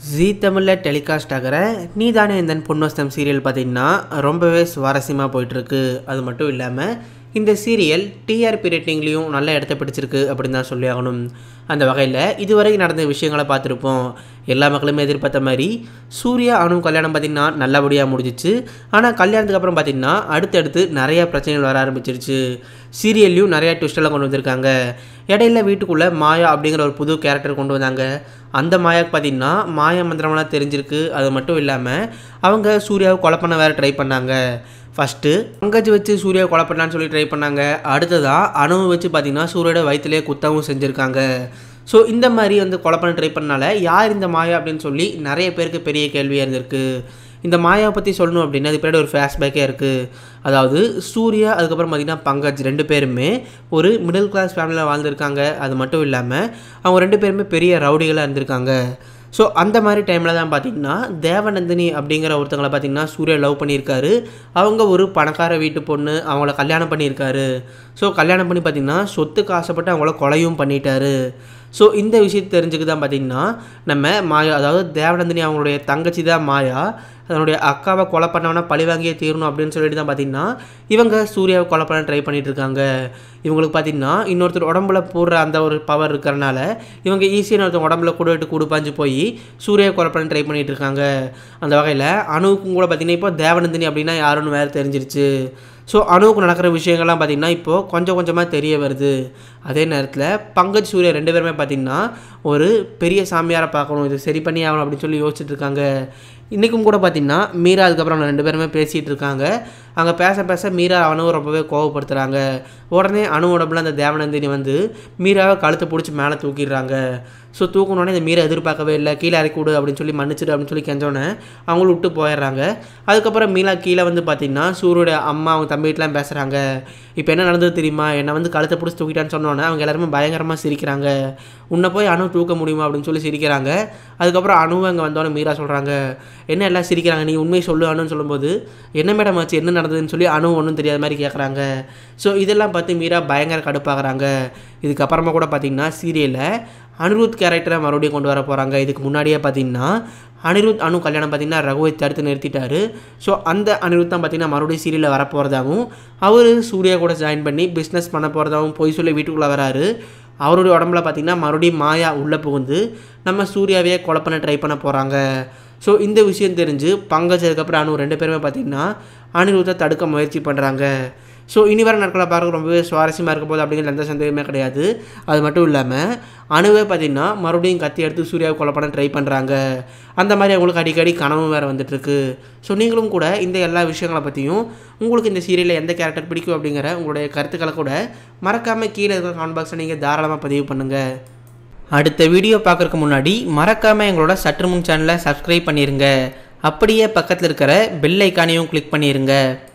ஜீ தமிழில் டெலிகாஸ்ட் ஆகிற நீ தானே இந்த பொன்வஸ்தம் சீரியல் பார்த்திங்கன்னா ரொம்பவே சுவாரஸ்யமாக போயிட்டுருக்கு அது மட்டும் இல்லாமல் இந்த சீரியல் டிஆர்பி ரேட்டிங்லேயும் நல்ல இடத்த பிடிச்சிருக்கு அப்படின்னு தான் சொல்லி ஆகணும் அந்த வகையில் இதுவரை நடந்த விஷயங்களை பார்த்துருப்போம் எல்லா மக்களுமே எதிர்பார்த்த மாதிரி சூர்யா அணு கல்யாணம் பார்த்திங்கன்னா நல்லபடியாக முடிஞ்சிச்சு ஆனால் கல்யாணத்துக்கு அப்புறம் பார்த்திங்கன்னா அடுத்தடுத்து நிறையா பிரச்சனைகள் வர ஆரம்பிச்சிருச்சு சீரியல்லையும் நிறையா ட்விஸ்டெல்லாம் கொண்டு வந்திருக்காங்க இடையில வீட்டுக்குள்ளே மாயா அப்படிங்கிற ஒரு புது கேரக்டர் கொண்டு வந்தாங்க அந்த மாயாவுக்கு பார்த்திங்கன்னா மாயா மந்திரமெல்லாம் தெரிஞ்சிருக்கு அது மட்டும் இல்லாமல் அவங்க சூர்யாவை கொலை பண்ண வேறு ட்ரை பண்ணாங்க ஃபஸ்ட்டு பங்கஜ் வச்சு சூர்யா கொலை பண்ணலான்னு சொல்லி ட்ரை பண்ணாங்க அடுத்ததாக அணுவை வச்சு பார்த்திங்கன்னா சூர்யோட வயிற்றுலேயே குத்தவும் செஞ்சுருக்காங்க ஸோ இந்த மாதிரி வந்து கொலை பண்ண ட்ரை பண்ணனால யார் இந்த மாயா அப்படின்னு சொல்லி நிறைய பேருக்கு பெரிய கேள்வியாக இருந்திருக்கு இந்த மாயாவை பற்றி சொல்லணும் அப்படின்னா அது பின்னாடி ஒரு ஃப்ளாஷ்பேக்கே இருக்குது அதாவது சூர்யா அதுக்கப்புறம் பார்த்திங்கன்னா பங்கஜ் ரெண்டு பேருமே ஒரு மிடில் கிளாஸ் ஃபேமிலியில் வாழ்ந்திருக்காங்க அது மட்டும் இல்லாமல் அவங்க ரெண்டு பேருமே பெரிய ரவுடிகளாக இருந்திருக்காங்க ஸோ அந்த மாதிரி டைமில் தான் பார்த்திங்கன்னா தேவநந்தினி அப்படிங்கிற ஒருத்தங்களை பார்த்திங்கன்னா சூர்யா லவ் பண்ணியிருக்காரு அவங்க ஒரு பணக்கார வீட்டு பொண்ணு அவங்கள கல்யாணம் பண்ணியிருக்காரு ஸோ கல்யாணம் பண்ணி பார்த்திங்கன்னா சொத்துக்கு ஆசைப்பட்டு அவங்கள கொலையும் பண்ணிட்டாரு ஸோ இந்த விஷயத்தை தெரிஞ்சுக்கு தான் பார்த்திங்கன்னா நம்ம மாயா அதாவது தேவநந்தினி அவங்களுடைய தங்கச்சி தான் மாயா தன்னுடைய அக்காவை கொலை பண்ணவனா பழி வாங்கியே தீரணும் அப்படின்னு சொல்லிட்டு தான் பார்த்திங்கன்னா இவங்க சூர்யாவை கொலை பண்ண ட்ரை பண்ணிட்டு இருக்காங்க இவங்களுக்கு பார்த்திங்கன்னா இன்னொருத்தர் உடம்புல போடுற அந்த ஒரு பவர் இருக்கிறனால இவங்க ஈஸியாக ஒருத்தர் உடம்புல கூட விட்டு கூடுப்பாஞ்சு போய் சூர்யாவை கொலை பண்ண ட்ரை பண்ணிட்டு இருக்காங்க அந்த வகையில் அணுவுக்கும் கூட பார்த்திங்கன்னா இப்போ தேவநந்தினி அப்படின்னா யாருன்னு வேறு தெரிஞ்சிருச்சு ஸோ அணுவுக்கு நடக்கிற விஷயங்கள்லாம் பார்த்திங்கன்னா இப்போது கொஞ்சம் கொஞ்சமாக தெரிய வருது அதே நேரத்தில் பங்கஜ் சூர்யா ரெண்டு பேருமே பார்த்திங்கன்னா ஒரு பெரிய சாமியாரை பார்க்கணும் இது சரி பண்ணி ஆகணும் அப்படின்னு சொல்லி யோசிச்சுட்டு இருக்காங்க இன்றைக்கும் கூட பார்த்திங்கன்னா மீரா அதுக்கப்புறம் அவங்க ரெண்டு பேருமே பேசிகிட்டு இருக்காங்க அங்கே பேச பேச மீரா அணுவை ரொம்பவே கோவப்படுத்துகிறாங்க உடனே அணு உடம்புல அந்த தேவநந்தினி வந்து மீராவை கழுத்தை பிடிச்சி மேலே தூக்கிடுறாங்க ஸோ தூக்கணுன்னே இந்த மீரை எதிர்பார்க்கவே இல்லை கீழே இறக்கி விடு அப்படின்னு சொல்லி மன்னிச்சிடு அப்படின்னு சொல்லி கெஞ்சோன்னே அவங்களும் விட்டு போயிடுறாங்க அதுக்கப்புறம் மீரா கீழே வந்து பார்த்திங்கன்னா சூரியோட அம்மா அவங்க தம்பிகிட்டலாம் பேசுகிறாங்க இப்போ என்ன நடந்தது தெரியுமா என்னை வந்து கழுத்தை பிடிச்சி தூக்கிட்டான்னு சொன்னோன்னே அவங்க எல்லாருமே பயங்கரமாக சிரிக்கிறாங்க உன்னை போய் அணு தூக்க முடியுமா அப்படின்னு சொல்லி சிரிக்கிறாங்க அதுக்கப்புறம் அணுவை அங்கே வந்தோடனே மீரா சொல்கிறாங்க என்ன எல்லாம் சிரிக்கிறாங்க நீ உண்மையை சொல்லு அணுன்னு சொல்லும்போது என்ன மேடம் ஆச்சு என்ன நடந்ததுன்னு சொல்லி அணு ஒன்றும் தெரியாத மாதிரி கேட்குறாங்க ஸோ இதெல்லாம் பார்த்து மீரா பயங்கர கடுப்பாகிறாங்க இதுக்கப்புறமா கூட பார்த்திங்கன்னா சீரியலில் அனிருத் கேரக்டரை மறுபடியும் கொண்டு வர போகிறாங்க இதுக்கு முன்னாடியே பார்த்தீங்கன்னா அனிருத் அணு கல்யாணம் பார்த்தீங்கன்னா ரகுவை தடுத்து நிறுத்திட்டாரு ஸோ அந்த அனிருத் தான் பார்த்தீங்கன்னா மறுபடியும் சீரியலில் வரப்போகிறதாகவும் அவர் சூர்யா கூட ஜாயின் பண்ணி பிஸ்னஸ் பண்ண போகிறதாகவும் போய் சொல்லி வீட்டுக்குள்ளே வராரு அவருடைய உடம்புல பார்த்திங்கன்னா மறுபடியும் மாயா உள்ளே புகுந்து நம்ம சூர்யாவையே கொலை பண்ண ட்ரை பண்ண போகிறாங்க ஸோ இந்த விஷயம் தெரிஞ்சு பங்கஜ் அதுக்கப்புறம் அணு ரெண்டு பேருமே பார்த்திங்கன்னா அனிருத்தை தடுக்க முயற்சி பண்ணுறாங்க ஸோ இனி வர நாட்களை பார்க்க ரொம்பவே சுவாரஸ்யமாக இருக்க போது அப்படிங்கிற எந்த சந்தேகமே கிடையாது அது மட்டும் இல்லாமல் அணுவே பார்த்திங்கன்னா மறுபடியும் கத்தி எடுத்து சூர்யாவை கொலை பண்ண ட்ரை பண்ணுறாங்க அந்த மாதிரி அவங்களுக்கு அடிக்கடி கனவும் வேறு வந்துட்டுருக்கு ஸோ நீங்களும் கூட இந்த எல்லா விஷயங்களை பற்றியும் உங்களுக்கு இந்த சீரியலில் எந்த கேரக்டர் பிடிக்கும் அப்படிங்கிற உங்களுடைய கருத்துக்களை கூட மறக்காமல் கீழே இருக்கிற கமெண்ட் பாக்ஸில் நீங்கள் தாராளமாக பதிவு பண்ணுங்கள் அடுத்த வீடியோ பார்க்குறதுக்கு முன்னாடி மறக்காமல் எங்களோட சற்று முன் சேனலை சப்ஸ்கிரைப் பண்ணிடுங்க அப்படியே பக்கத்தில் இருக்கிற பெல் ஐக்கானையும் கிளிக் பண்ணிடுங்க